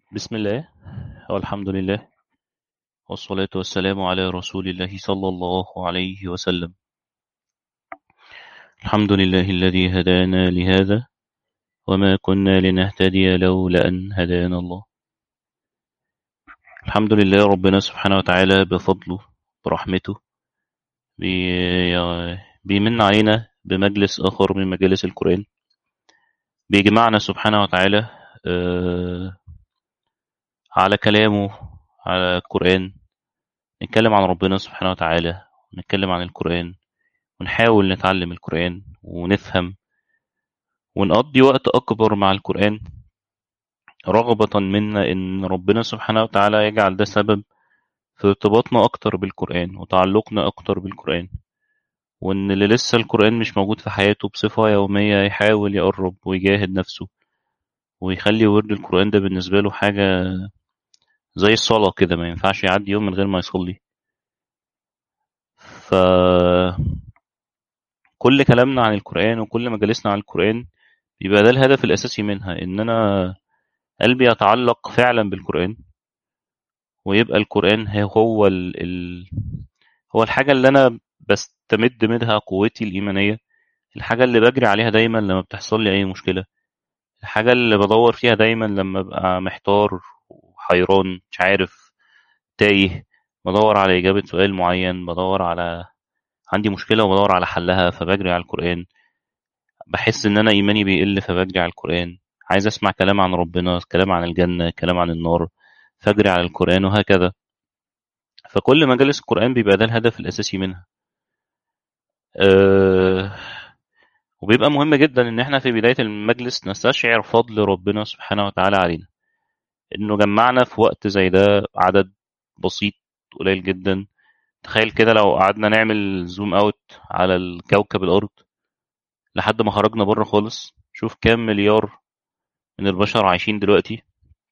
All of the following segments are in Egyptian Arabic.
بسم الله والحمد لله والصلاة والسلام على رسول الله صلى الله عليه وسلم الحمد لله الذي هدانا لهذا وما كنا لنهتدي لولا أن هدانا الله الحمد لله ربنا سبحانه وتعالى بفضله برحمته بي- بيمن علينا بمجلس آخر من مجالس القرآن بيجمعنا سبحانه وتعالى آه، على كلامه على القرآن نتكلم عن ربنا سبحانه وتعالى ونتكلم عن القرآن ونحاول نتعلم القرآن ونفهم ونقضي وقت أكبر مع القرآن رغبة منا إن ربنا سبحانه وتعالى يجعل ده سبب في ارتباطنا أكتر بالقرآن وتعلقنا أكتر بالقرآن وإن اللي لسه القرآن مش موجود في حياته بصفة يومية يحاول يقرب ويجاهد نفسه ويخلي ورد القرآن ده بالنسبة له حاجة زي الصلاة كده ما ينفعش يعدي يوم من غير ما يصلي ف كل كلامنا عن القرآن وكل مجالسنا عن القرآن يبقى ده الهدف الأساسي منها إن أنا قلبي يتعلق فعلا بالقرآن ويبقى القرآن هو ال... ال... هو الحاجة اللي أنا بستمد منها قوتي الإيمانية الحاجة اللي بجري عليها دايما لما بتحصل لي أي مشكلة الحاجة اللي بدور فيها دايما لما أبقى محتار وحيران مش عارف تايه بدور على إجابة سؤال معين بدور على عندي مشكلة وبدور على حلها فبجري على القرآن بحس إن أنا إيماني بيقل فبجري على القرآن عايز أسمع كلام عن ربنا كلام عن الجنة كلام عن النار فأجري على القرآن وهكذا فكل مجالس القرآن بيبقى ده الهدف الأساسي منها أه وبيبقى مهم جدا إن إحنا في بداية المجلس نستشعر فضل ربنا سبحانه وتعالى علينا إنه جمعنا في وقت زي ده عدد بسيط قليل جدا تخيل كده لو قعدنا نعمل زوم اوت على الكوكب الأرض لحد ما خرجنا بره خالص شوف كام مليار من البشر عايشين دلوقتي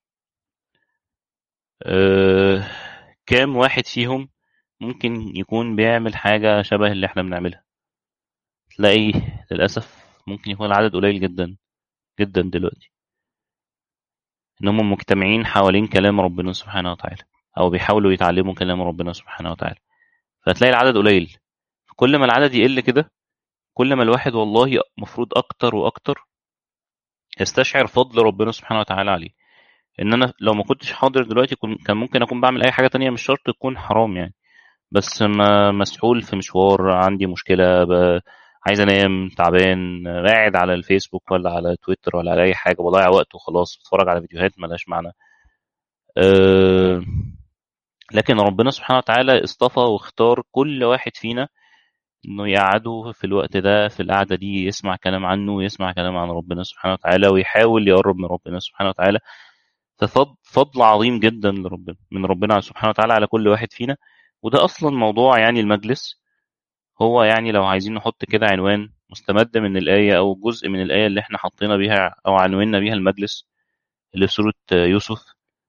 أه كام واحد فيهم ممكن يكون بيعمل حاجة شبه اللي احنا بنعملها تلاقي للأسف ممكن يكون العدد قليل جدا جدا دلوقتي إن هم مجتمعين حوالين كلام ربنا سبحانه وتعالى أو بيحاولوا يتعلموا كلام ربنا سبحانه وتعالى فتلاقي العدد قليل كل ما العدد يقل كده كل ما الواحد والله مفروض أكتر وأكتر يستشعر فضل ربنا سبحانه وتعالى عليه ان انا لو ما كنتش حاضر دلوقتي كن- كان ممكن اكون بعمل اي حاجه تانية مش شرط تكون حرام يعني بس ما مسحول في مشوار عندي مشكله ب... عايز انام تعبان قاعد على الفيسبوك ولا على تويتر ولا على اي حاجه بضيع وقت وخلاص بتفرج على فيديوهات ملهاش معنى أه... لكن ربنا سبحانه وتعالى اصطفى واختار كل واحد فينا انه يقعده في الوقت ده في القعده دي يسمع كلام عنه ويسمع كلام عن ربنا سبحانه وتعالى ويحاول يقرب من ربنا سبحانه وتعالى ففضل فضل عظيم جدا لربنا من ربنا سبحانه وتعالى على كل واحد فينا وده اصلا موضوع يعني المجلس هو يعني لو عايزين نحط كده عنوان مستمد من الآية أو جزء من الآية اللي احنا حطينا بيها أو عنونا بيها المجلس اللي في سورة يوسف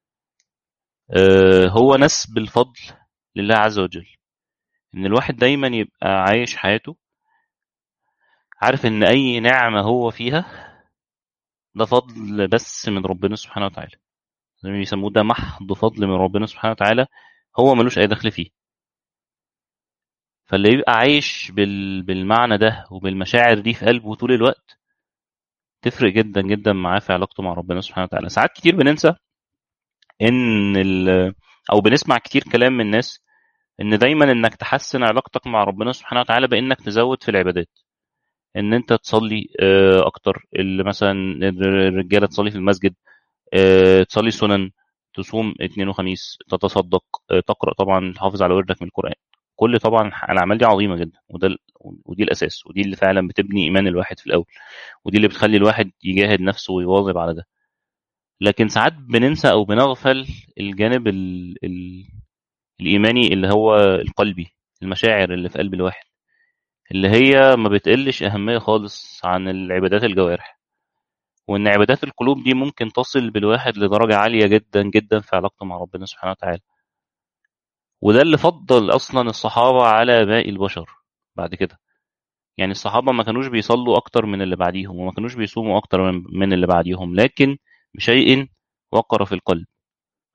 آه، هو نسب الفضل لله عز وجل إن الواحد دايما يبقى عايش حياته عارف إن أي نعمة هو فيها ده فضل بس من ربنا سبحانه وتعالى زي ما بيسموه ده محض فضل من ربنا سبحانه وتعالى هو ملوش أي دخل فيه فاللي يبقى عايش بال... بالمعنى ده وبالمشاعر دي في قلبه طول الوقت تفرق جدا جدا معاه في علاقته مع ربنا سبحانه وتعالى ساعات كتير بننسى ان ال... او بنسمع كتير كلام من الناس ان دايما انك تحسن علاقتك مع ربنا سبحانه وتعالى بانك تزود في العبادات ان انت تصلي آه، اكتر اللي مثلا الرجاله تصلي في المسجد آه، تصلي سنن تصوم اثنين وخميس تتصدق آه، تقرا طبعا تحافظ على وردك من القران كل طبعا الاعمال دي عظيمه جدا وده ال- ودي الاساس ودي اللي فعلا بتبني ايمان الواحد في الاول ودي اللي بتخلي الواحد يجاهد نفسه ويواظب على ده لكن ساعات بننسى او بنغفل الجانب ال... ال... الايماني اللي هو القلبي المشاعر اللي في قلب الواحد اللي هي ما بتقلش اهميه خالص عن العبادات الجوارح وان عبادات القلوب دي ممكن تصل بالواحد لدرجه عاليه جدا جدا في علاقته مع ربنا سبحانه وتعالى وده اللي فضل اصلا الصحابه على باقي البشر بعد كده يعني الصحابه ما كانوش بيصلوا اكتر من اللي بعديهم وما كانوش بيصوموا اكتر من من اللي بعديهم لكن بشيء وقر في القلب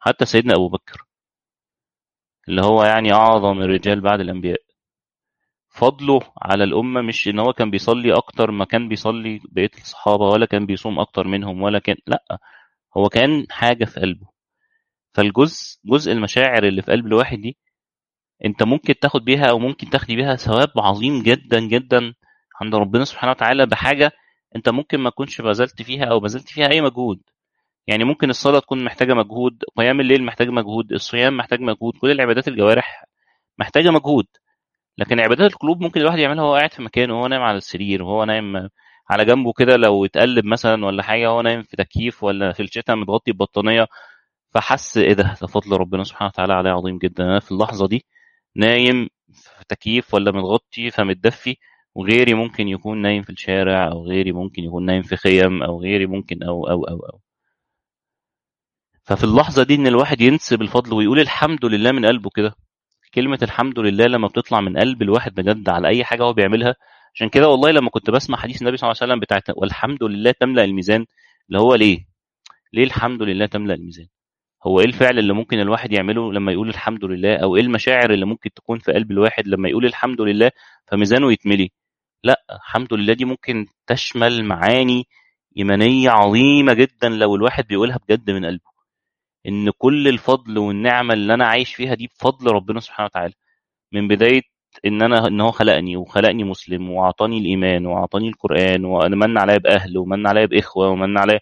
حتى سيدنا أبو بكر اللي هو يعني أعظم الرجال بعد الأنبياء فضله على الأمة مش إن هو كان بيصلي أكتر ما كان بيصلي بقية الصحابة ولا كان بيصوم أكتر منهم ولا كان لأ هو كان حاجة في قلبه فالجزء جزء المشاعر اللي في قلب الواحد دي انت ممكن تاخد بيها او ممكن تاخدي بيها ثواب عظيم جدا جدا عند ربنا سبحانه وتعالى بحاجه انت ممكن ما تكونش بذلت فيها او بذلت فيها اي مجهود يعني ممكن الصلاه تكون محتاجه مجهود قيام الليل محتاج مجهود الصيام محتاج مجهود كل العبادات الجوارح محتاجه مجهود لكن عبادات القلوب ممكن الواحد يعملها وهو قاعد في مكانه وهو نايم على السرير وهو نايم على جنبه كده لو اتقلب مثلا ولا حاجه وهو نايم في تكييف ولا في الشتاء متغطي ببطانيه فحس ايه ده ده فضل ربنا سبحانه وتعالى عليه عظيم جدا انا في اللحظه دي نايم في تكييف ولا متغطي فمتدفي وغيري ممكن يكون نايم في الشارع او غيري ممكن يكون نايم في خيم او غيري ممكن او او او او ففي اللحظه دي ان الواحد ينسب الفضل ويقول الحمد لله من قلبه كده كلمه الحمد لله لما بتطلع من قلب الواحد بجد على اي حاجه هو بيعملها عشان كده والله لما كنت بسمع حديث النبي صلى الله عليه وسلم بتاعت والحمد لله تملا الميزان اللي هو ليه ليه الحمد لله تملا الميزان هو ايه الفعل اللي ممكن الواحد يعمله لما يقول الحمد لله او ايه المشاعر اللي ممكن تكون في قلب الواحد لما يقول الحمد لله فميزانه يتملي لا الحمد لله دي ممكن تشمل معاني ايمانيه عظيمه جدا لو الواحد بيقولها بجد من قلبه ان كل الفضل والنعمه اللي انا عايش فيها دي بفضل ربنا سبحانه وتعالى من بدايه ان انا ان هو خلقني وخلقني مسلم واعطاني الايمان واعطاني القران ومن عليا باهل ومن عليا باخوه ومن عليا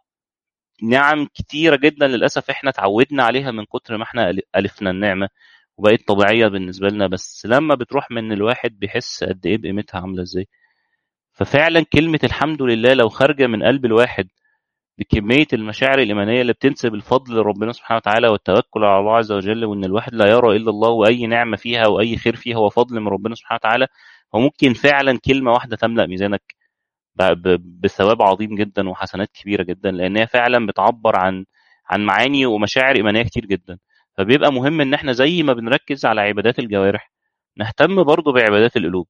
نعم كتيرة جدا للأسف احنا اتعودنا عليها من كتر ما احنا ألفنا النعمة وبقت طبيعية بالنسبة لنا بس لما بتروح من الواحد بيحس قد ايه بقيمتها عاملة ازاي ففعلا كلمة الحمد لله لو خارجة من قلب الواحد بكمية المشاعر الإيمانية اللي بتنسب الفضل لربنا سبحانه وتعالى والتوكل على الله عز وجل وإن الواحد لا يرى إلا الله وأي نعمة فيها وأي خير فيها هو فضل من ربنا سبحانه وتعالى فممكن فعلا كلمة واحدة تملأ ميزانك بثواب عظيم جدا وحسنات كبيره جدا لان هي فعلا بتعبر عن عن معاني ومشاعر ايمانيه كتير جدا فبيبقى مهم ان احنا زي ما بنركز على عبادات الجوارح نهتم برضه بعبادات القلوب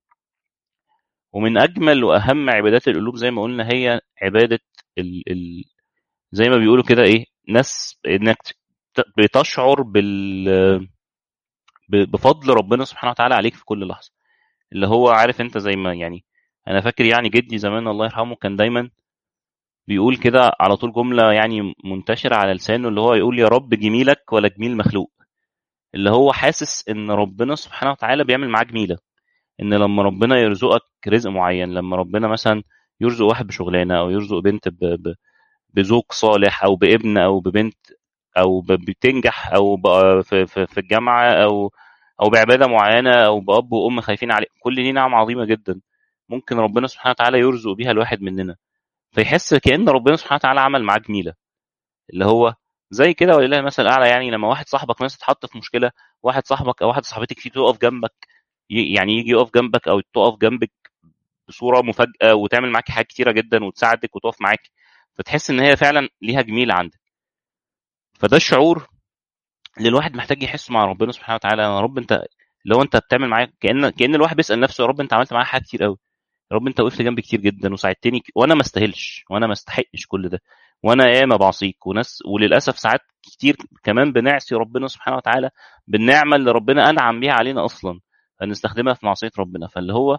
ومن اجمل واهم عبادات القلوب زي ما قلنا هي عباده ال ال زي ما بيقولوا كده ايه ناس انك بتشعر بال بفضل ربنا سبحانه وتعالى عليك في كل لحظه اللي هو عارف انت زي ما يعني انا فاكر يعني جدي زمان الله يرحمه كان دايما بيقول كده على طول جمله يعني منتشره على لسانه اللي هو يقول يا رب جميلك ولا جميل مخلوق اللي هو حاسس ان ربنا سبحانه وتعالى بيعمل معاه جميله ان لما ربنا يرزقك رزق معين لما ربنا مثلا يرزق واحد بشغلانه او يرزق بنت ب... ب... بزوج صالح او بابن او ببنت او بتنجح او في, في, في الجامعه او او بعباده معينه او باب وام خايفين عليه كل دي نعم عظيمه جدا ممكن ربنا سبحانه وتعالى يرزق بيها الواحد مننا فيحس كأن ربنا سبحانه وتعالى عمل معاه جميلة اللي هو زي كده ولله المثل الاعلى يعني لما واحد صاحبك مثلا اتحط في مشكله واحد صاحبك او واحد صاحبتك فيه تقف جنبك يعني يجي يقف جنبك او تقف جنبك بصوره مفاجاه وتعمل معاك حاجات كتيره جدا وتساعدك وتقف معاك فتحس ان هي فعلا ليها جميله عندك فده الشعور اللي الواحد محتاج يحسه مع ربنا سبحانه وتعالى يا رب انت لو انت بتعمل معايا كان كان الواحد بيسال نفسه يا رب انت عملت معايا حاجات كتير قوي يا رب انت وقفت جنبي كتير جدا وساعدتني وانا ما استاهلش وانا ما استحقش كل ده وانا ياما بعصيك وناس وللاسف ساعات كتير كمان بنعصي ربنا سبحانه وتعالى بالنعمه اللي ربنا انعم بيها علينا اصلا فنستخدمها في معصيه ربنا فاللي هو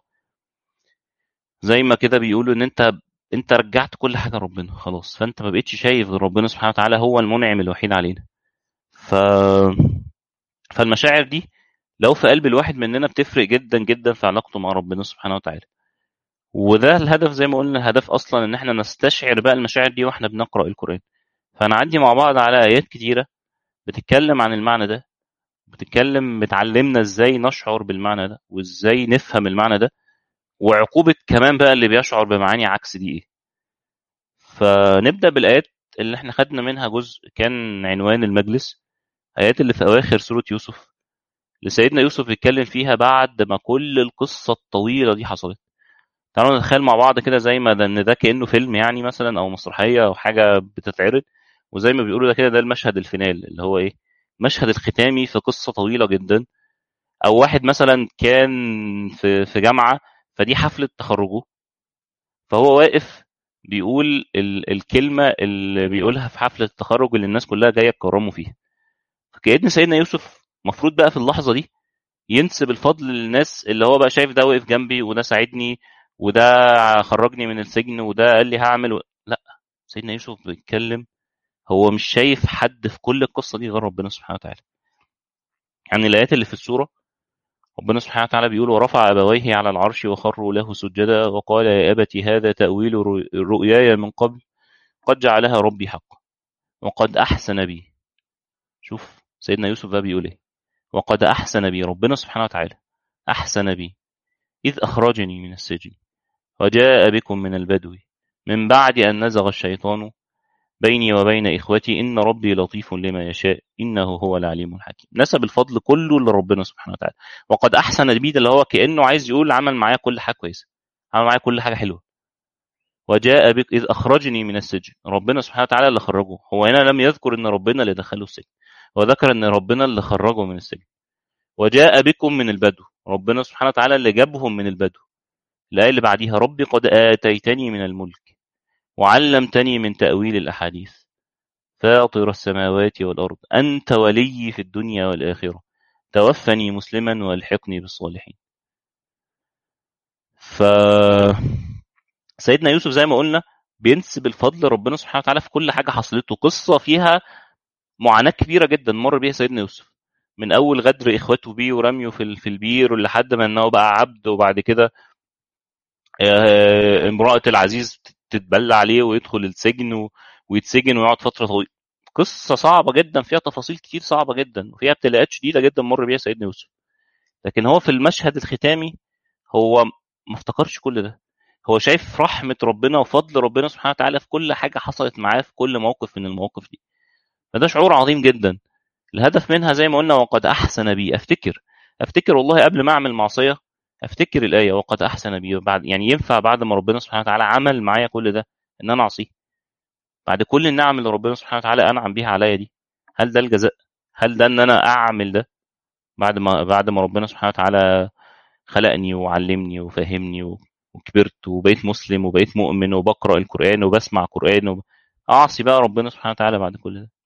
زي ما كده بيقولوا ان انت انت رجعت كل حاجه لربنا خلاص فانت ما بقتش شايف غير ربنا سبحانه وتعالى هو المنعم الوحيد علينا ف فالمشاعر دي لو في قلب الواحد مننا بتفرق جدا جدا في علاقته مع ربنا سبحانه وتعالى وده الهدف زي ما قلنا الهدف اصلا ان احنا نستشعر بقى المشاعر دي واحنا بنقرا القران فهنعدي مع بعض على ايات كتيره بتتكلم عن المعنى ده بتتكلم بتعلمنا ازاي نشعر بالمعنى ده وازاي نفهم المعنى ده وعقوبه كمان بقى اللي بيشعر بمعاني عكس دي ايه فنبدا بالايات اللي احنا خدنا منها جزء كان عنوان المجلس ايات اللي في اواخر سوره يوسف اللي سيدنا يوسف بيتكلم فيها بعد ما كل القصه الطويله دي حصلت تعالوا نتخيل مع بعض كده زي ما ده ان ده كانه فيلم يعني مثلا او مسرحيه او حاجه بتتعرض وزي ما بيقولوا ده كده ده المشهد الفينال اللي هو ايه المشهد الختامي في قصه طويله جدا او واحد مثلا كان في في جامعه فدي حفله تخرجه فهو واقف بيقول ال الكلمة اللي بيقولها في حفلة التخرج اللي الناس كلها جاية تكرمه فيها فكأن سيدنا يوسف المفروض بقى في اللحظة دي ينسب الفضل للناس اللي هو بقى شايف ده وقف جنبي وده ساعدني وده خرجني من السجن وده قال لي هعمل و... لا سيدنا يوسف بيتكلم هو مش شايف حد في كل القصة دي غير ربنا سبحانه وتعالى يعني الآيات اللي في السورة ربنا سبحانه وتعالى بيقول ورفع أبويه على العرش وخروا له سجدا وقال يا أبت هذا تأويل رؤياي من قبل قد جعلها ربي حقا وقد أحسن بي شوف سيدنا يوسف بقى بيقول ايه وقد أحسن بي ربنا سبحانه وتعالى أحسن بي إذ أخرجني من السجن وجاء بكم من البدو من بعد أن نزغ الشيطان بيني وبين إخوتي إن ربي لطيف لما يشاء إنه هو العليم الحكيم نسب الفضل كله لربنا سبحانه وتعالى وقد أحسن بي ده اللي هو كأنه عايز يقول عمل معايا كل حاجة كويسة عمل معايا كل حاجة حلوة وجاء بك إذ أخرجني من السجن ربنا سبحانه وتعالى اللي خرجه هو هنا لم يذكر إن ربنا اللي دخله السجن هو ذكر إن ربنا اللي خرجه من السجن وجاء بكم من البدو ربنا سبحانه وتعالى اللي جابهم من البدو الآية اللي بعديها ربي قد آتيتني من الملك وعلمتني من تأويل الأحاديث فاطر السماوات والأرض أنت ولي في الدنيا والآخرة توفني مسلما والحقني بالصالحين ف سيدنا يوسف زي ما قلنا بينسب الفضل ربنا سبحانه وتعالى في كل حاجة حصلت له قصة فيها معاناة كبيرة جدا مر بيها سيدنا يوسف من أول غدر إخوته بيه ورميه في في البير لحد ما إنه بقى عبد وبعد كده امرأة العزيز تتبلى عليه ويدخل السجن ويتسجن ويقعد فترة طويلة قصة صعبة جدا فيها تفاصيل كتير صعبة جدا وفيها ابتلاءات شديدة جدا مر بيها سيدنا يوسف لكن هو في المشهد الختامي هو ما افتكرش كل ده هو شايف رحمة ربنا وفضل ربنا سبحانه وتعالى في كل حاجة حصلت معاه في كل موقف من المواقف دي فده شعور عظيم جدا الهدف منها زي ما قلنا وقد أحسن بي أفتكر أفتكر والله قبل ما أعمل معصية أفتكر الآية وقد أحسن بي بعد يعني ينفع بعد ما ربنا سبحانه وتعالى عمل معايا كل ده إن أنا أعصيه بعد كل النعم اللي ربنا سبحانه وتعالى أنعم بيها عليا دي هل ده الجزاء هل ده إن أنا أعمل ده بعد ما بعد ما ربنا سبحانه وتعالى خلقني وعلمني وفهمني وكبرت وبقيت مسلم وبقيت مؤمن وبقرأ القرآن وبسمع قرآن وب... أعصي بقى ربنا سبحانه وتعالى بعد كل ده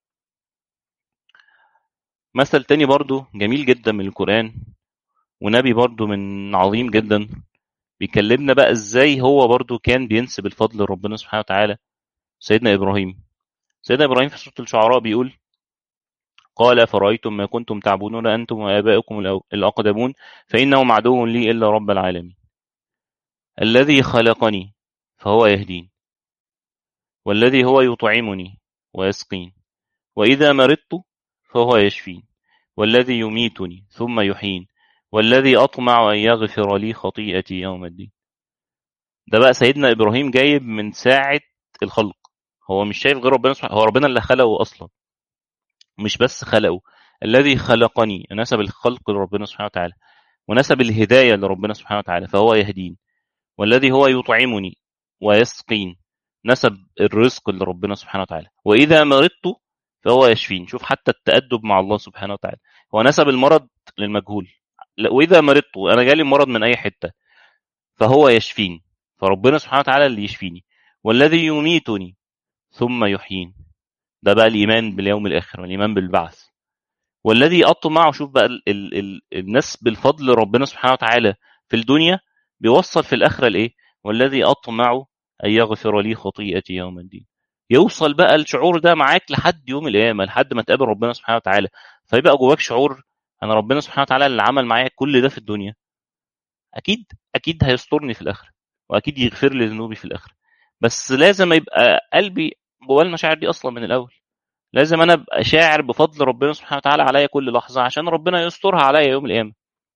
مثل تاني برضو جميل جدا من القرآن ونبي برضو من عظيم جدا بيكلمنا بقى ازاي هو برضو كان بينسب الفضل لربنا سبحانه وتعالى سيدنا إبراهيم سيدنا إبراهيم في سورة الشعراء بيقول قال فرأيتم ما كنتم تعبدون أنتم وآباؤكم الأقدمون فإنهم عدو لي إلا رب العالمين الذي خلقني فهو يهدين والذي هو يطعمني ويسقين وإذا مرضت فهو يشفين والذي يميتني ثم يحين والذي أطمع أن يغفر لي خطيئتي يوم الدين ده بقى سيدنا إبراهيم جايب من ساعة الخلق هو مش شايف غير ربنا سبحانه هو ربنا اللي خلقه أصلا مش بس خلقه الذي خلقني نسب الخلق لربنا سبحانه وتعالى ونسب الهداية لربنا سبحانه وتعالى فهو يهدين والذي هو يطعمني ويسقين نسب الرزق لربنا سبحانه وتعالى وإذا مرضت فهو يشفين شوف حتى التأدب مع الله سبحانه وتعالى هو نسب المرض للمجهول وإذا مرضت أنا جالي مرض من أي حتة فهو يشفين فربنا سبحانه وتعالى اللي يشفيني والذي يميتني ثم يحيين ده بقى الإيمان باليوم الآخر والإيمان بالبعث والذي أطمع شوف بقى ال ال ال الناس بالفضل ربنا سبحانه وتعالى في الدنيا بيوصل في الآخرة لإيه والذي أطمع أن يغفر لي خطيئتي يوم الدين يوصل بقى الشعور ده معاك لحد يوم القيامة لحد ما تقابل ربنا سبحانه وتعالى فيبقى جواك شعور أنا ربنا سبحانه وتعالى اللي عمل معايا كل ده في الدنيا أكيد أكيد هيسترني في الآخرة وأكيد يغفر لي ذنوبي في الآخرة بس لازم يبقى قلبي جواه المشاعر دي أصلا من الأول لازم أنا أبقى شاعر بفضل ربنا سبحانه وتعالى عليا كل لحظة عشان ربنا يسترها عليا يوم القيامة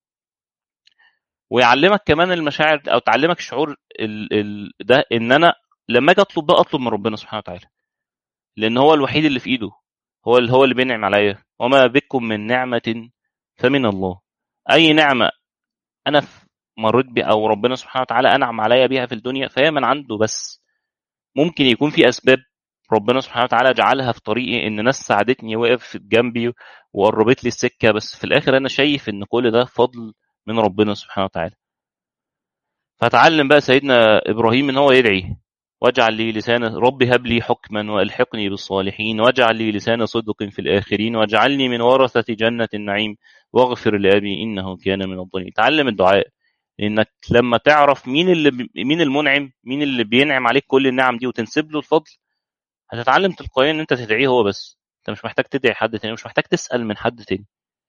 ويعلمك كمان المشاعر او تعلمك الشعور ال ال ده ان انا لما اجي اطلب بقى اطلب من ربنا سبحانه وتعالى لان هو الوحيد اللي في ايده هو اللي هو اللي بينعم عليا وما بكم من نعمه فمن الله اي نعمه انا مريت بها او ربنا سبحانه وتعالى انعم عليا بيها في الدنيا فهي من عنده بس ممكن يكون في اسباب ربنا سبحانه وتعالى جعلها في طريقي ان ناس ساعدتني وقفت جنبي وقربت لي السكه بس في الاخر انا شايف ان كل ده فضل من ربنا سبحانه وتعالى فتعلم بقى سيدنا ابراهيم ان هو يدعي واجعل لي لسان رب هب لي حكما والحقني بالصالحين واجعل لي لسان صدق في الاخرين واجعلني من ورثه جنه النعيم واغفر لابي انه كان من الضالين تعلم الدعاء لانك لما تعرف مين اللي مين المنعم مين اللي بينعم عليك كل النعم دي وتنسب له الفضل هتتعلم تلقائيا ان انت تدعيه هو بس انت مش محتاج تدعي حد تاني مش محتاج تسال من حد تاني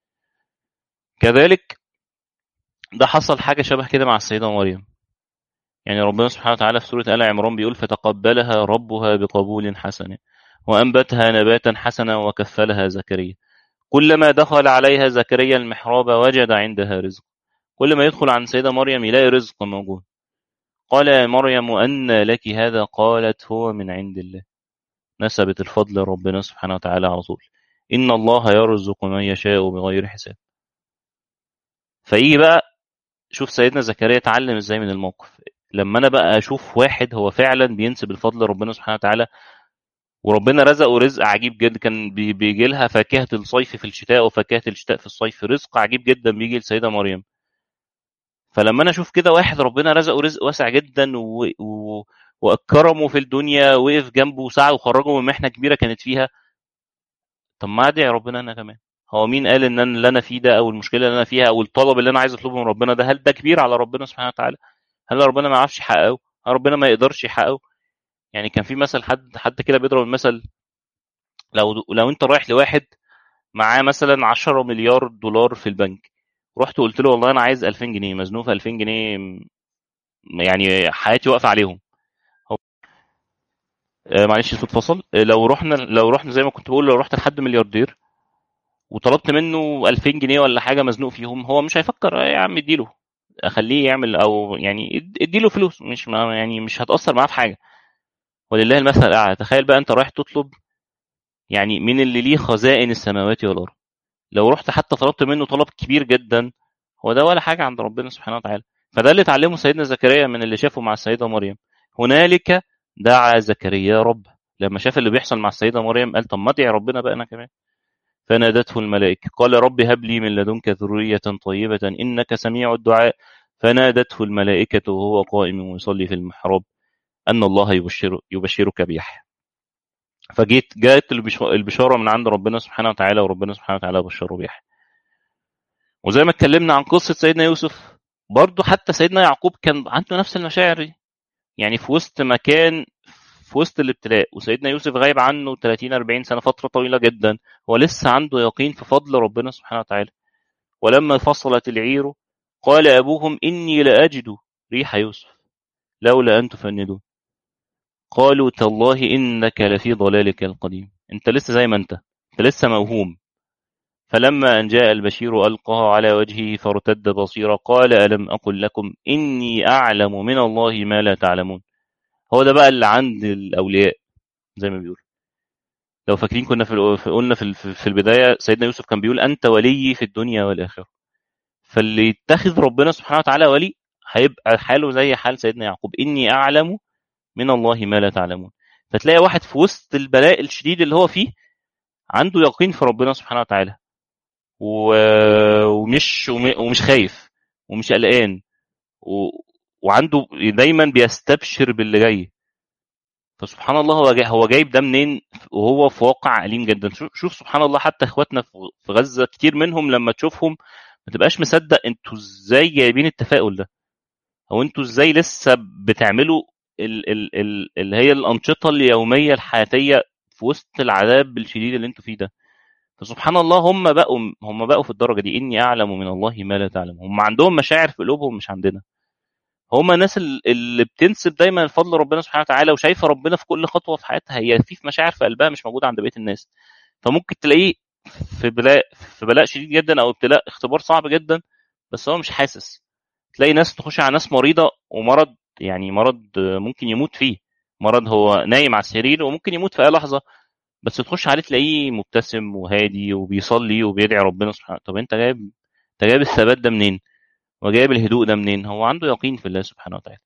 كذلك ده حصل حاجه شبه كده مع السيده مريم يعني ربنا سبحانه وتعالى في سوره ال عمران بيقول فتقبلها ربها بقبول حسن وانبتها نباتا حسنا وكفلها زكريا كلما دخل عليها زكريا المحراب وجد عندها رزق كل ما يدخل عن سيدة مريم يلاقي رزق موجود قال يا مريم أن لك هذا قالت هو من عند الله نسبت الفضل ربنا سبحانه وتعالى على طول إن الله يرزق من يشاء بغير حساب فيجي بقى شوف سيدنا زكريا اتعلم ازاي من الموقف لما انا بقى اشوف واحد هو فعلا بينسب الفضل لربنا سبحانه وتعالى وربنا رزقه رزق عجيب جدا كان بيجي لها فاكهه الصيف في الشتاء وفاكهه الشتاء في الصيف رزق عجيب جدا بيجي لسيده مريم فلما انا اشوف كده واحد ربنا رزقه رزق واسع جدا و... و... واكرمه في الدنيا وقف جنبه وساعده وخرجه من محنه كبيره كانت فيها طب ما ادعي ربنا انا كمان هو مين قال ان انا اللي انا فيه ده او المشكله اللي انا فيها او الطلب اللي انا عايز اطلبه من ربنا ده هل ده كبير على ربنا سبحانه وتعالى هل ربنا ما يعرفش يحققه هل ربنا ما يقدرش يحققه يعني كان في مثل حد حد كده بيضرب المثل لو لو انت رايح لواحد معاه مثلا 10 مليار دولار في البنك رحت قلت له والله انا عايز 2000 جنيه مزنوق في 2000 جنيه يعني حياتي واقفه عليهم هو آه معلش الصوت فصل آه لو رحنا لو رحنا زي ما كنت بقول لو رحت لحد ملياردير وطلبت منه 2000 جنيه ولا حاجه مزنوق فيهم هو مش هيفكر يا عم اديله اخليه يعمل او يعني اديله فلوس مش ما يعني مش هتاثر معاه في حاجه ولله المثل الاعلى تخيل بقى انت رايح تطلب يعني من اللي ليه خزائن السماوات والارض لو رحت حتى طلبت منه طلب كبير جدا هو ده ولا حاجه عند ربنا سبحانه وتعالى فده اللي اتعلمه سيدنا زكريا من اللي شافه مع السيده مريم هنالك دعا زكريا رب لما شاف اللي بيحصل مع السيده مريم قال طب ما ادعي ربنا بقى انا كمان فنادته الملائكه قال رب هب لي من لدنك ذريه طيبه انك سميع الدعاء فنادته الملائكه وهو قائم يصلي في المحراب ان الله يبشر يبشرك بيحيى فجيت جاءت البشاره من عند ربنا سبحانه وتعالى وربنا سبحانه وتعالى بشره بيحيى وزي ما اتكلمنا عن قصه سيدنا يوسف برضه حتى سيدنا يعقوب كان عنده نفس المشاعر دي يعني في وسط مكان في وسط الابتلاء وسيدنا يوسف غايب عنه 30 40 سنه فتره طويله جدا هو لسه عنده يقين في فضل ربنا سبحانه وتعالى ولما فصلت العير قال ابوهم اني لاجد ريح يوسف لولا ان تفندون قالوا تالله انك لفي ضلالك القديم انت لسه زي ما انت انت لسه موهوم فلما ان جاء البشير القاه على وجهه فارتد بصيرا قال الم اقل لكم اني اعلم من الله ما لا تعلمون هو ده بقى اللي عند الاولياء زي ما بيقول لو فاكرين كنا في قلنا في في البدايه سيدنا يوسف كان بيقول انت ولي في الدنيا والاخره فاللي يتخذ ربنا سبحانه وتعالى ولي هيبقى حاله زي حال سيدنا يعقوب اني اعلم من الله ما لا تعلمون فتلاقي واحد في وسط البلاء الشديد اللي هو فيه عنده يقين في ربنا سبحانه وتعالى و... ومش ومش خايف ومش قلقان و... وعنده دايما بيستبشر باللي جاي فسبحان الله هو جاي هو جايب ده منين وهو في واقع أليم جدا شوف سبحان الله حتى اخواتنا في غزة كتير منهم لما تشوفهم ما تبقاش مصدق انتوا ازاي جايبين التفاؤل ده او انتوا ازاي لسه بتعملوا ال ال ال اللي هي الأنشطة اليومية الحياتية في وسط العذاب الشديد اللي انتوا فيه ده فسبحان الله هم بقوا هم بقوا في الدرجة دي إني أعلم من الله ما لا تعلم هم عندهم مشاعر في قلوبهم مش عندنا هم الناس اللي بتنسب دايما فضل ربنا سبحانه وتعالى وشايفه ربنا في كل خطوه في حياتها هي في مشاعر في قلبها مش موجوده عند بقيه الناس فممكن تلاقيه في بلاء في بلاء شديد جدا او ابتلاء اختبار صعب جدا بس هو مش حاسس تلاقي ناس تخش على ناس مريضه ومرض يعني مرض ممكن يموت فيه مرض هو نايم على السرير وممكن يموت في اي لحظه بس تخش عليه تلاقيه مبتسم وهادي وبيصلي وبيدعي ربنا سبحانه طب انت جايب انت جايب الثبات ده منين وجايب الهدوء ده منين هو عنده يقين في الله سبحانه وتعالى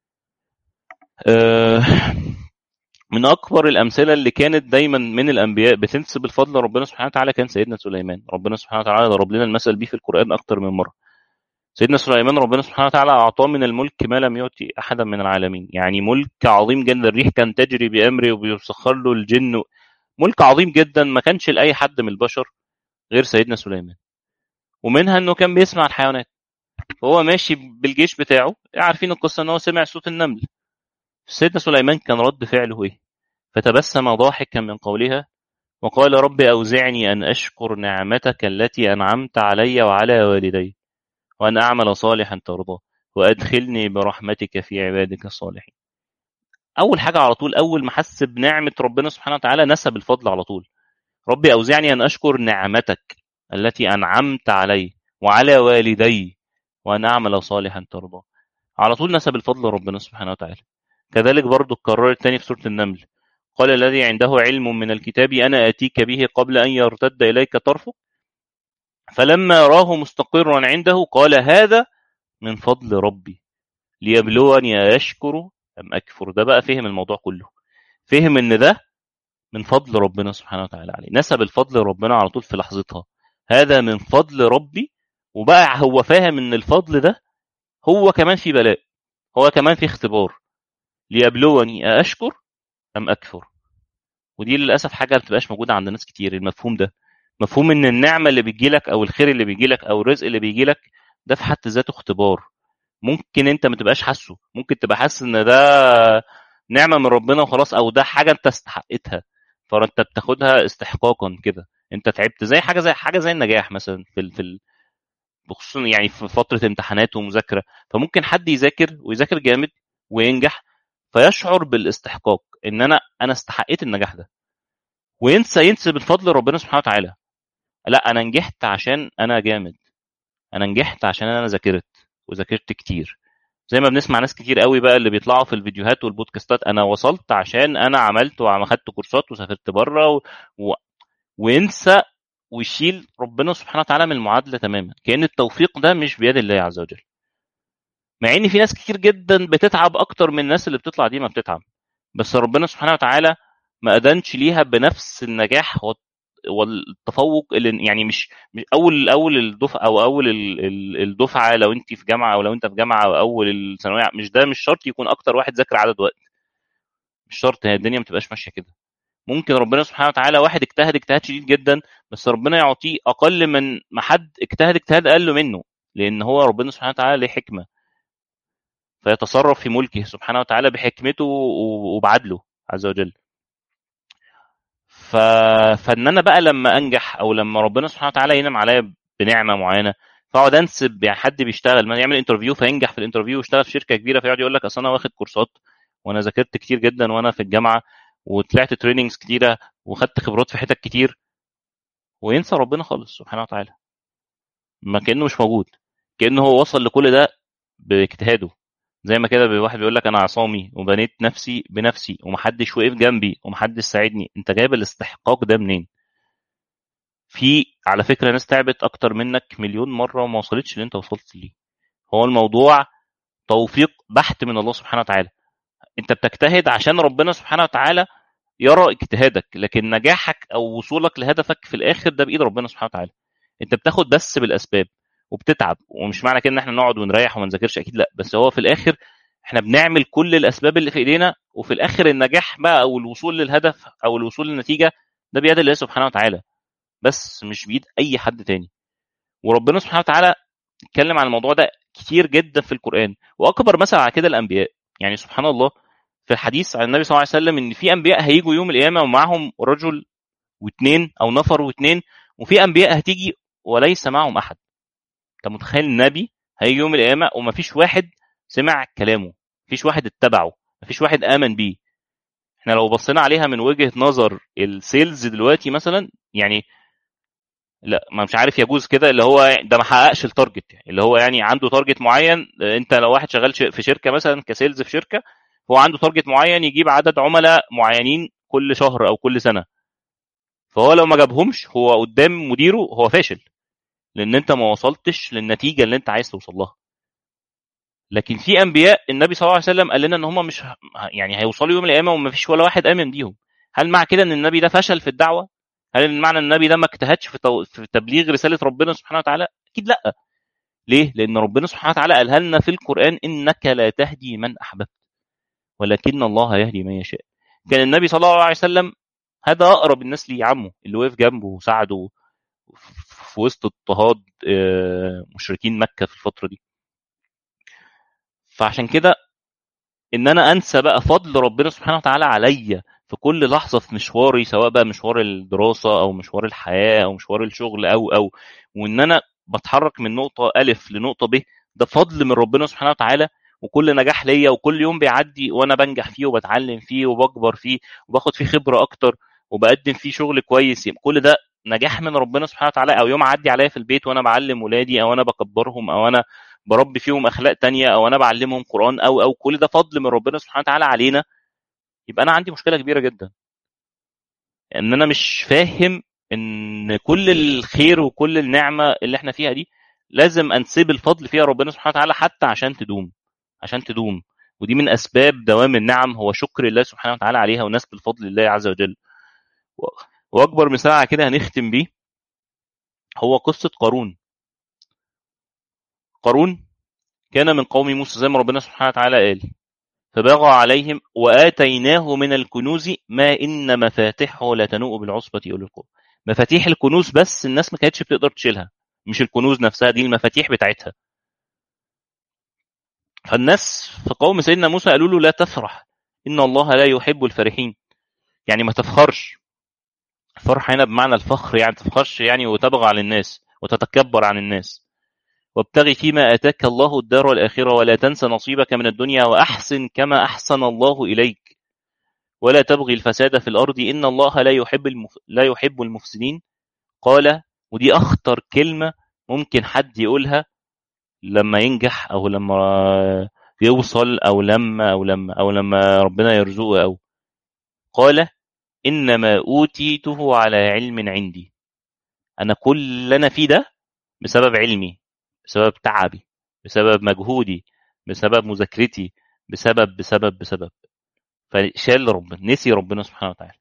أه من اكبر الامثله اللي كانت دايما من الانبياء بتنسب الفضل لربنا سبحانه وتعالى كان سيدنا سليمان ربنا سبحانه وتعالى ضرب لنا المثل بيه في القران اكتر من مره سيدنا سليمان ربنا سبحانه وتعالى أعطاه من الملك ما لم يؤتي أحدا من العالمين يعني ملك عظيم جدا الريح كان تجري بأمره وبيسخر له الجن ملك عظيم جدا ما كانش لأي حد من البشر غير سيدنا سليمان ومنها انه كان بيسمع الحيوانات وهو ماشي بالجيش بتاعه عارفين القصة ان هو سمع صوت النمل سيدنا سليمان كان رد فعله ايه فتبسم ضاحكا من قولها وقال رب أوزعني أن أشكر نعمتك التي أنعمت علي وعلى والدي وأن أعمل صالحا ترضاه وأدخلني برحمتك في عبادك الصالحين أول حاجة على طول أول ما حس بنعمة ربنا سبحانه وتعالى نسب الفضل على طول ربي أوزعني أن أشكر نعمتك التي أنعمت علي وعلى والدي وأن أعمل صالحا ترضاه على طول نسب الفضل ربنا سبحانه وتعالى كذلك برضو اتكرر تاني في سورة النمل قال الذي عنده علم من الكتاب أنا آتيك به قبل أن يرتد إليك طرفك فلما راه مستقرا عنده قال هذا من فضل ربي ليبلوني أشكر أم أكفر ده بقى فهم الموضوع كله فهم إن ده من فضل ربنا سبحانه وتعالى عليه نسب الفضل ربنا على طول في لحظتها هذا من فضل ربي وبقى هو فاهم ان الفضل ده هو كمان في بلاء هو كمان في اختبار ليبلوني أشكر أم أكفر ودي للأسف حاجة ما بتبقاش موجودة عند ناس كتير المفهوم ده مفهوم ان النعمة اللي بيجيلك او الخير اللي بيجيلك او الرزق اللي بيجيلك ده في حد ذاته اختبار ممكن انت ما تبقاش حاسه ممكن تبقى حاسس ان ده نعمة من ربنا وخلاص او ده حاجة انت استحقتها فانت بتاخدها استحقاقا كده انت تعبت زي حاجة زي حاجة زي النجاح مثلا في ال... في ال... بخصوصا يعني في فترة امتحانات ومذاكرة فممكن حد يذاكر ويذاكر جامد وينجح فيشعر بالاستحقاق ان انا انا استحقيت النجاح ده وينسى ينسب الفضل لربنا سبحانه وتعالى لا انا نجحت عشان انا جامد انا نجحت عشان انا ذاكرت وذاكرت كتير زي ما بنسمع ناس كتير قوي بقى اللي بيطلعوا في الفيديوهات والبودكاستات انا وصلت عشان انا عملت واخدت كورسات وسافرت بره و... و... وينسى ويشيل ربنا سبحانه وتعالى من المعادله تماما كان التوفيق ده مش بيد الله عز وجل مع ان في ناس كتير جدا بتتعب اكتر من الناس اللي بتطلع دي ما بتتعب بس ربنا سبحانه وتعالى ما أدنش ليها بنفس النجاح والتفوق اللي يعني مش, مش اول اول الدفعه او اول الدفعه لو انت في جامعه او لو انت في جامعه او اول الثانويه مش ده مش شرط يكون اكتر واحد ذاكر عدد وقت مش شرط هي الدنيا ما تبقاش ماشيه كده ممكن ربنا سبحانه وتعالى واحد اجتهد اجتهاد شديد جدا بس ربنا يعطيه اقل من ما حد اجتهد اجتهاد اقل منه لان هو ربنا سبحانه وتعالى له حكمه فيتصرف في ملكه سبحانه وتعالى بحكمته وبعدله عز وجل ف... فان انا بقى لما انجح او لما ربنا سبحانه وتعالى ينعم عليا بنعمه معينه فاقعد انسب يعني حد بيشتغل ما يعمل انترفيو فينجح في الانترفيو ويشتغل في شركه كبيره فيقعد يقول لك اصل انا واخد كورسات وانا ذاكرت كتير جدا وانا في الجامعه وطلعت تريننجز كتيره وخدت خبرات في حتت كتير وينسى ربنا خالص سبحانه وتعالى ما كانه مش موجود كانه هو وصل لكل ده باجتهاده زي ما كده واحد بيقول لك انا عصامي وبنيت نفسي بنفسي ومحدش وقف جنبي ومحدش ساعدني انت جايب الاستحقاق ده منين في على فكره ناس تعبت اكتر منك مليون مره وما وصلتش اللي انت وصلت ليه هو الموضوع توفيق بحت من الله سبحانه وتعالى انت بتجتهد عشان ربنا سبحانه وتعالى يرى اجتهادك لكن نجاحك او وصولك لهدفك في الاخر ده بايد ربنا سبحانه وتعالى انت بتاخد بس بالاسباب وبتتعب ومش معنى كده ان احنا نقعد ونريح وما نذاكرش اكيد لا بس هو في الاخر احنا بنعمل كل الاسباب اللي في ايدينا وفي الاخر النجاح بقى او الوصول للهدف او الوصول للنتيجه ده بيد الله سبحانه وتعالى بس مش بيد اي حد تاني وربنا سبحانه وتعالى اتكلم عن الموضوع ده كتير جدا في القران واكبر مثل على كده الانبياء يعني سبحان الله في الحديث عن النبي صلى الله عليه وسلم ان في انبياء هيجوا يوم القيامه ومعهم رجل واثنين او نفر واثنين وفي انبياء هتيجي وليس معهم احد انت متخيل النبي هيجي يوم القيامه ومفيش واحد سمع كلامه مفيش واحد اتبعه مفيش واحد امن بيه احنا لو بصينا عليها من وجهه نظر السيلز دلوقتي مثلا يعني لا ما مش عارف يجوز كده اللي هو ده ما حققش التارجت يعني اللي هو يعني عنده تارجت معين انت لو واحد شغال في شركه مثلا كسيلز في شركه هو عنده تارجت معين يجيب عدد عملاء معينين كل شهر او كل سنه فهو لو ما جابهمش هو قدام مديره هو فاشل لان انت ما وصلتش للنتيجه اللي انت عايز توصل لها لكن في انبياء النبي صلى الله عليه وسلم قال لنا ان هم مش يعني هيوصلوا يوم القيامه وما فيش ولا واحد امن بيهم هل مع كده ان النبي ده فشل في الدعوه هل معنى ان النبي ده ما اجتهدش في, في تبليغ رساله ربنا سبحانه وتعالى اكيد لا ليه لان ربنا سبحانه وتعالى قالها لنا في القران انك لا تهدي من احببت ولكن الله يهدي من يشاء كان النبي صلى الله عليه وسلم هذا اقرب الناس ليه عمه اللي وقف جنبه وساعده في وسط اضطهاد مشركين مكه في الفتره دي فعشان كده ان انا انسى بقى فضل ربنا سبحانه وتعالى عليا في كل لحظه في مشواري سواء بقى مشوار الدراسه او مشوار الحياه او مشوار الشغل او او وان انا بتحرك من نقطه الف لنقطه ب ده فضل من ربنا سبحانه وتعالى وكل نجاح ليا وكل يوم بيعدي وانا بنجح فيه وبتعلم فيه وبكبر فيه وباخد فيه خبره اكتر وبقدم فيه شغل كويس كل ده نجاح من ربنا سبحانه وتعالى او يوم عدي عليا في البيت وانا بعلم ولادي او انا بكبرهم او انا بربي فيهم اخلاق تانية او انا بعلمهم قران او او كل ده فضل من ربنا سبحانه وتعالى علينا يبقى انا عندي مشكله كبيره جدا ان انا مش فاهم ان كل الخير وكل النعمه اللي احنا فيها دي لازم انسب الفضل فيها ربنا سبحانه وتعالى حتى عشان تدوم عشان تدوم ودي من اسباب دوام النعم هو شكر الله سبحانه وتعالى عليها ونسب الفضل لله عز وجل واكبر مثال على كده هنختم بيه هو قصه قارون قارون كان من قوم موسى زي ما ربنا سبحانه وتعالى قال فبغى عليهم وآتيناه من الكنوز ما إن مفاتحه لتنوء بالعصبة أولي القوة مفاتيح الكنوز بس الناس ما كانتش بتقدر تشيلها مش الكنوز نفسها دي المفاتيح بتاعتها فالناس في قوم سيدنا موسى قالوا له لا تفرح إن الله لا يحب الفرحين يعني ما تفخرش الفرح هنا بمعنى الفخر يعني تفخرش يعني وتبغى على الناس وتتكبر عن الناس وابتغ فيما آتاك الله الدار الآخرة ولا تنس نصيبك من الدنيا وأحسن كما أحسن الله إليك ولا تبغي الفساد في الأرض إن الله لا يحب المف... لا يحب المفسدين قال ودي أخطر كلمة ممكن حد يقولها لما ينجح أو لما يوصل أو لما أو لما أو لما ربنا يرزقه أو قال إنما أوتيته على علم عندي أنا كل اللي أنا فيه ده بسبب علمي بسبب تعبي بسبب مجهودي بسبب مذاكرتي بسبب بسبب بسبب فشال ربنا نسي ربنا سبحانه وتعالى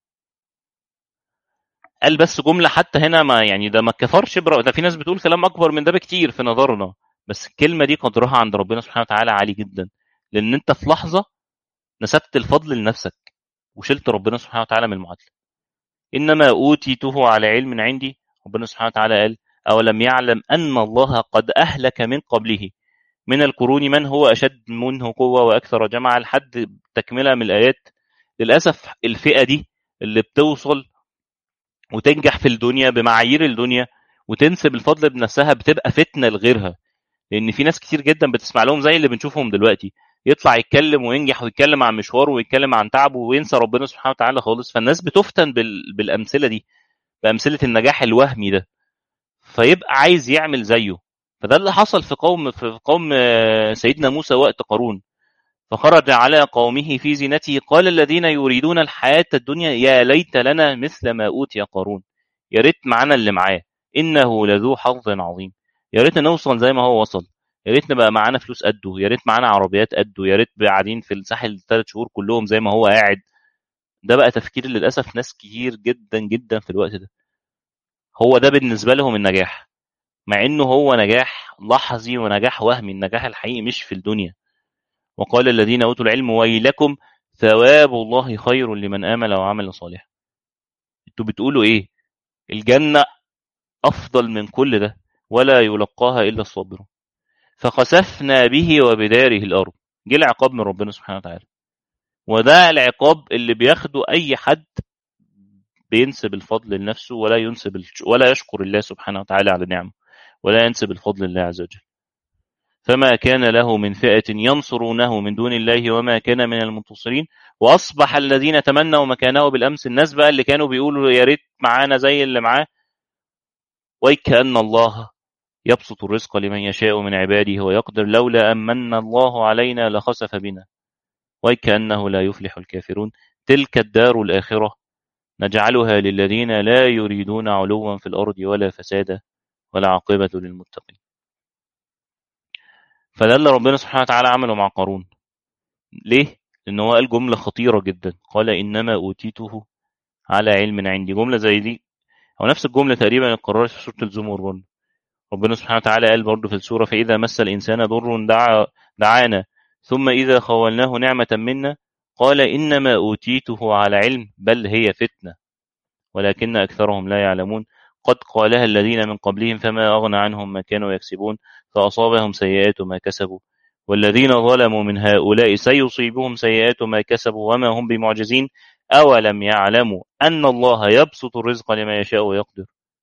قال بس جملة حتى هنا ما يعني ده ما كفرش برا ده في ناس بتقول كلام أكبر من ده بكتير في نظرنا بس الكلمة دي قدرها عند ربنا سبحانه وتعالى عالي جدا لأن أنت في لحظة نسبت الفضل لنفسك وشلت ربنا سبحانه وتعالى من المعادلة إنما أوتيته على علم عندي ربنا سبحانه وتعالى قال أولم يعلم أن الله قد أهلك من قبله من القرون من هو أشد منه قوة وأكثر جمعا لحد تكملة من الآيات للأسف الفئة دي اللي بتوصل وتنجح في الدنيا بمعايير الدنيا وتنسب الفضل بنفسها بتبقى فتنة لغيرها لأن في ناس كتير جدا بتسمع لهم زي اللي بنشوفهم دلوقتي يطلع يتكلم وينجح ويتكلم عن مشواره ويتكلم عن تعبه وينسى ربنا سبحانه وتعالى خالص فالناس بتفتن بال... بالأمثلة دي بأمثلة النجاح الوهمي ده فيبقى عايز يعمل زيه فده اللي حصل في قوم في قوم سيدنا موسى وقت قارون فخرج على قومه في زينته قال الذين يريدون الحياة الدنيا يا ليت لنا مثل ما أوتي قارون يا ريت معانا اللي معاه إنه لذو حظ عظيم يا ريت نوصل زي ما هو وصل يا ريت نبقى معانا فلوس قده يا ريت معانا عربيات قده يا ريت قاعدين في الساحل ثلاث شهور كلهم زي ما هو قاعد ده بقى تفكير للأسف ناس كتير جدا جدا في الوقت ده هو ده بالنسبة لهم النجاح مع انه هو نجاح لحظي ونجاح وهمي النجاح الحقيقي مش في الدنيا وقال الذين اوتوا العلم ويلكم ثواب الله خير لمن امن وعمل صالحا انتوا بتقولوا ايه الجنة افضل من كل ده ولا يلقاها الا الصابرون فخسفنا به وبداره الارض جه العقاب من ربنا سبحانه وتعالى وده العقاب اللي بياخده اي حد بينسب الفضل لنفسه ولا ينسب ولا يشكر الله سبحانه وتعالى على نعمه ولا ينسب الفضل لله عز وجل فما كان له من فئة ينصرونه من دون الله وما كان من المنتصرين وأصبح الذين تمنوا مكانه بالأمس الناس بقى اللي كانوا بيقولوا يا ريت معانا زي اللي معاه وكأن الله يبسط الرزق لمن يشاء من عباده ويقدر لولا أمن الله علينا لخسف بنا وكأنه لا يفلح الكافرون تلك الدار الآخرة نجعلها للذين لا يريدون علوا في الأرض ولا فسادا ولا عاقبة للمتقين فده اللي ربنا سبحانه وتعالى عمله مع قارون ليه؟ لأن هو قال جملة خطيرة جدا قال إنما أوتيته على علم عندي جملة زي دي أو نفس الجملة تقريبا اتكررت في سورة الزمر برضه ربنا سبحانه وتعالى قال برضه في السورة فإذا مس الإنسان ضر دعا دعانا ثم إذا خولناه نعمة منا قال إنما أوتيته على علم بل هي فتنة ولكن أكثرهم لا يعلمون قد قالها الذين من قبلهم فما أغنى عنهم ما كانوا يكسبون فأصابهم سيئات ما كسبوا والذين ظلموا من هؤلاء سيصيبهم سيئات ما كسبوا وما هم بمعجزين أولم يعلموا أن الله يبسط الرزق لما يشاء ويقدر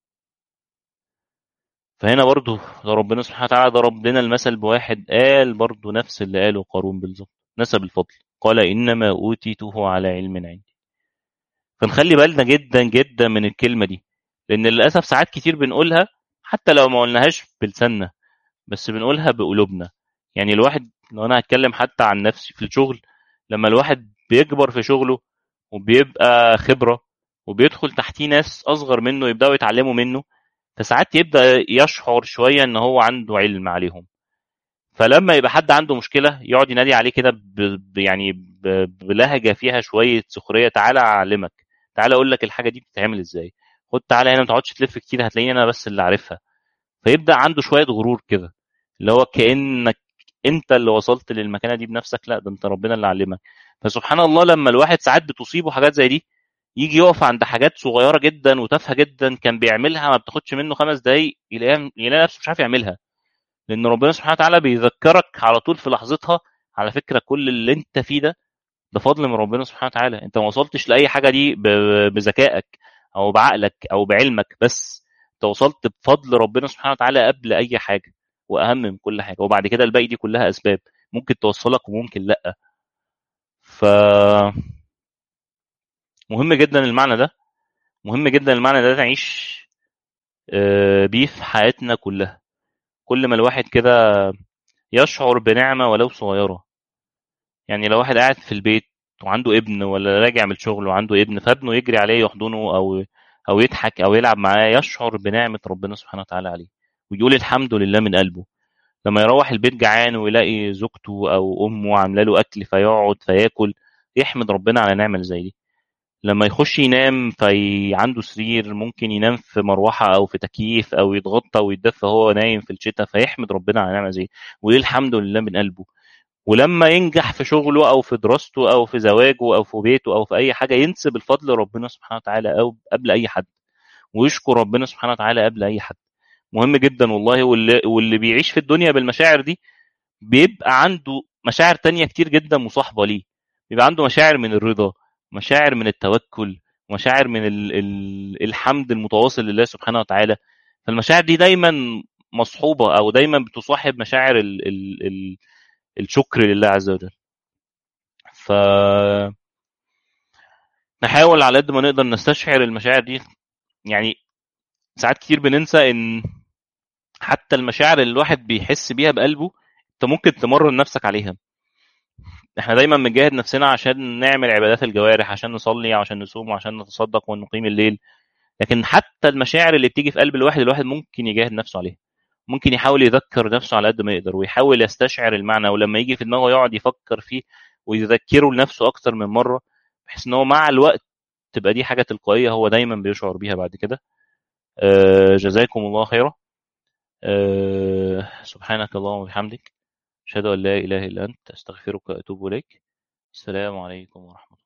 فهنا برضه ربنا سبحانه وتعالى ضرب لنا المثل بواحد قال برضه نفس اللي قاله قارون بالظبط نسب الفضل قال إنما أوتيته على علم عندي فنخلي بالنا جدا جدا من الكلمة دي لأن للأسف ساعات كتير بنقولها حتى لو ما قلناهاش بلساننا بس بنقولها بقلوبنا يعني الواحد لو أنا هتكلم حتى عن نفسي في الشغل لما الواحد بيكبر في شغله وبيبقى خبرة وبيدخل تحتيه ناس أصغر منه يبدأوا يتعلموا منه فساعات يبدأ يشعر شوية إن هو عنده علم عليهم فلما يبقى حد عنده مشكلة يقعد ينادي عليه كده ب... يعني ب... بلهجة فيها شوية سخرية تعالى أعلمك تعالى أقول لك الحاجة دي بتتعمل إزاي خد تعالى هنا ما تقعدش تلف كتير هتلاقيني أنا بس اللي عارفها فيبدأ عنده شوية غرور كده اللي هو كأنك أنت اللي وصلت للمكانة دي بنفسك لا ده أنت ربنا اللي علمك فسبحان الله لما الواحد ساعات بتصيبه حاجات زي دي يجي يقف عند حاجات صغيره جدا وتافهه جدا كان بيعملها ما بتاخدش منه خمس دقايق يلاقي يلاقي نفسه مش عارف يعملها لان ربنا سبحانه وتعالى بيذكرك على طول في لحظتها على فكره كل اللي انت فيه ده ده فضل من ربنا سبحانه وتعالى انت ما وصلتش لاي حاجه دي بذكائك او بعقلك او بعلمك بس انت وصلت بفضل ربنا سبحانه وتعالى قبل اي حاجه واهم من كل حاجه وبعد كده الباقي دي كلها اسباب ممكن توصلك وممكن لا ف مهم جدا المعنى ده مهم جدا المعنى ده نعيش بيه في حياتنا كلها كل ما الواحد كده يشعر بنعمة ولو صغيرة يعني لو واحد قاعد في البيت وعنده ابن ولا راجع من الشغل وعنده ابن فابنه يجري عليه يحضنه او او يضحك او يلعب معاه يشعر بنعمة ربنا سبحانه وتعالى عليه ويقول الحمد لله من قلبه لما يروح البيت جعان ويلاقي زوجته او امه عامله له اكل فيقعد فياكل يحمد ربنا على نعمه زي دي لما يخش ينام في عنده سرير ممكن ينام في مروحة أو في تكييف أو يتغطى ويتدفى هو نايم في الشتاء فيحمد ربنا على نعمة زي ويقول الحمد لله من قلبه ولما ينجح في شغله أو في دراسته أو في زواجه أو في بيته أو في أي حاجة ينسب الفضل لربنا سبحانه وتعالى أو قبل أي حد ويشكر ربنا سبحانه وتعالى قبل أي حد مهم جدا والله واللي, واللي بيعيش في الدنيا بالمشاعر دي بيبقى عنده مشاعر تانية كتير جدا مصاحبة ليه بيبقى عنده مشاعر من الرضا مشاعر من التوكل مشاعر من ال ال الحمد المتواصل لله سبحانه وتعالى فالمشاعر دي دايما مصحوبة أو دايما بتصاحب مشاعر ال ال ال الشكر لله عز وجل ف نحاول على قد ما نقدر نستشعر المشاعر دي يعني ساعات كتير بننسى ان حتى المشاعر اللي الواحد بيحس بيها بقلبه انت ممكن تمرن نفسك عليها احنا دايما بنجاهد نفسنا عشان نعمل عبادات الجوارح عشان نصلي عشان نصوم عشان نتصدق ونقيم الليل لكن حتى المشاعر اللي بتيجي في قلب الواحد الواحد ممكن يجاهد نفسه عليها ممكن يحاول يذكر نفسه على قد ما يقدر ويحاول يستشعر المعنى ولما يجي في دماغه يقعد يفكر فيه ويذكره لنفسه اكتر من مره بحيث ان هو مع الوقت تبقى دي حاجه تلقائيه هو دايما بيشعر بيها بعد كده أه جزاكم الله خيرا أه سبحانك اللهم وبحمدك أشهد أن لا إله إلا أنت أستغفرك وأتوب إليك السلام عليكم ورحمة الله